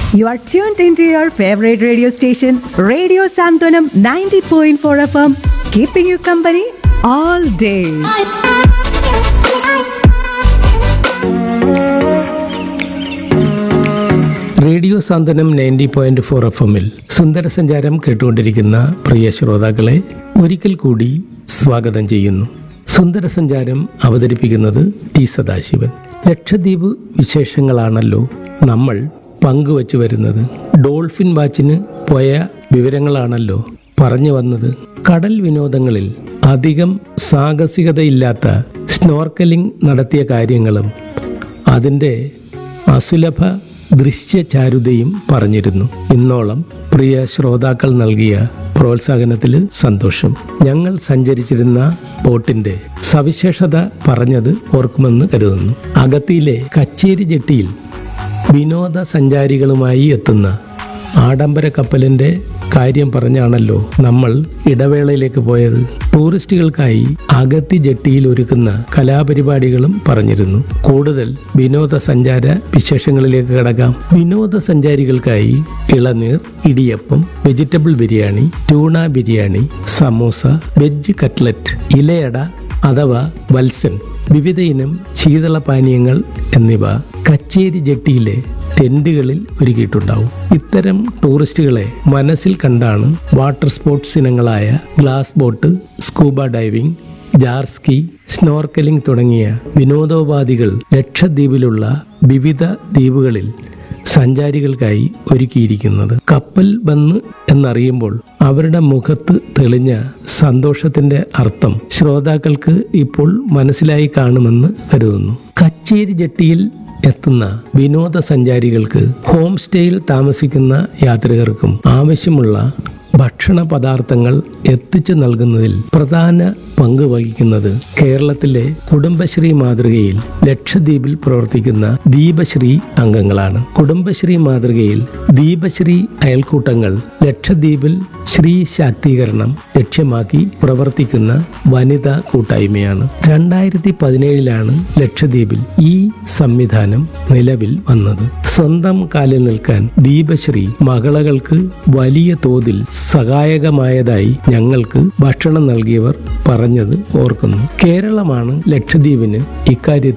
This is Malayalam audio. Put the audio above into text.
You are tuned into your favorite radio station, Radio Santonam 90.4 FM, keeping you company all day. Radio Santhwanam ninety point four F എമ്മിൽ സുന്ദരസഞ്ചാരം കേട്ടുകൊണ്ടിരിക്കുന്ന പ്രിയ ശ്രോതാക്കളെ ഒരിക്കൽ കൂടി സ്വാഗതം ചെയ്യുന്നു സുന്ദരസഞ്ചാരം അവതരിപ്പിക്കുന്നത് ടി സദാശിവൻ ലക്ഷദ്വീപ് വിശേഷങ്ങളാണല്ലോ നമ്മൾ പങ്കുവച്ചു വരുന്നത് ഡോൾഫിൻ വാച്ചിന് പോയ വിവരങ്ങളാണല്ലോ പറഞ്ഞു വന്നത് കടൽ വിനോദങ്ങളിൽ അധികം സാഹസികതയില്ലാത്ത സ്നോർക്കലിംഗ് നടത്തിയ കാര്യങ്ങളും അതിൻ്റെ അസുലഭ ദൃശ്യചാരുതയും പറഞ്ഞിരുന്നു ഇന്നോളം പ്രിയ ശ്രോതാക്കൾ നൽകിയ പ്രോത്സാഹനത്തിൽ സന്തോഷം ഞങ്ങൾ സഞ്ചരിച്ചിരുന്ന ബോട്ടിന്റെ സവിശേഷത പറഞ്ഞത് ഓർക്കുമെന്ന് കരുതുന്നു അഗത്തിയിലെ കച്ചേരി ജെട്ടിയിൽ വിനോദസഞ്ചാരികളുമായി എത്തുന്ന ആഡംബര കപ്പലിന്റെ കാര്യം പറഞ്ഞാണല്ലോ നമ്മൾ ഇടവേളയിലേക്ക് പോയത് ടൂറിസ്റ്റുകൾക്കായി അഗത്തി ജെട്ടിയിൽ ഒരുക്കുന്ന കലാപരിപാടികളും പറഞ്ഞിരുന്നു കൂടുതൽ വിനോദസഞ്ചാര വിശേഷങ്ങളിലേക്ക് കടക്കാം വിനോദസഞ്ചാരികൾക്കായി ഇളനീർ idiyappam vegetable biryani tuna biryani samosa veg cutlet ഇലയട അഥവാ വത്സൻ വിവിധ ഇനം ശീതള പാനീയങ്ങൾ എന്നിവ കച്ചേരി ജെട്ടിയിലെ ടെന്റുകളിൽ ഒരുക്കിയിട്ടുണ്ടാവും ഇത്തരം ടൂറിസ്റ്റുകളെ മനസ്സിൽ കണ്ടാണ് വാട്ടർ സ്പോർട്സ് ഇനങ്ങളായ glass boat scuba diving jet ski snorkelling തുടങ്ങിയ വിനോദോപാധികൾ ലക്ഷദ്വീപിലുള്ള വിവിധ ദ്വീപുകളിൽ സഞ്ചാരികൾക്കായി ഒരുക്കിയിരിക്കുന്നത് കപ്പൽ വന്ന് എന്നറിയുമ്പോൾ അവരുടെ മുഖത്ത് തെളിഞ്ഞ സന്തോഷത്തിന്റെ അർത്ഥം ശ്രോതാക്കൾക്ക് ഇപ്പോൾ മനസ്സിലായി കാണുമെന്ന് കരുതുന്നു കച്ചേരി ജെട്ടിയിൽ എത്തുന്ന വിനോദസഞ്ചാരികൾക്ക് ഹോം സ്റ്റേയിൽ താമസിക്കുന്ന യാത്രികർക്കും ആവശ്യമുള്ള ഭക്ഷണ പദാർത്ഥങ്ങൾ എത്തിച്ചു നൽകുന്നതിൽ പ്രധാന പങ്ക് വഹിക്കുന്നത് കേരളത്തിലെ കുടുംബശ്രീ മാതൃകയിൽ ലക്ഷദ്വീപിൽ പ്രവർത്തിക്കുന്ന ദീപശ്രീ അംഗങ്ങളാണ് കുടുംബശ്രീ മാതൃകയിൽ ദീപശ്രീ അയൽക്കൂട്ടങ്ങൾ ലക്ഷദ്വീപിൽ ശ്രീ ശാക്തീകരണം ലക്ഷ്യമാക്കി പ്രവർത്തിക്കുന്ന വനിതാ കൂട്ടായ്മയാണ് രണ്ടായിരത്തി പതിനേഴിലാണ് ലക്ഷദ്വീപിൽ ഈ സംവിധാനം നിലവിൽ വന്നത് സ്വന്തം കാലിൽ നിൽക്കാൻ ദീപശ്രീ മകളകൾക്ക് വലിയ തോതിൽ സഹായകമായതായി ഞങ്ങൾക്ക് ഭക്ഷണം നൽകിയവർ പറഞ്ഞത് ഓർക്കുന്നു കേരളമാണ് ലക്ഷദ്വീപിന് ഇക്കാര്യത്തിൽ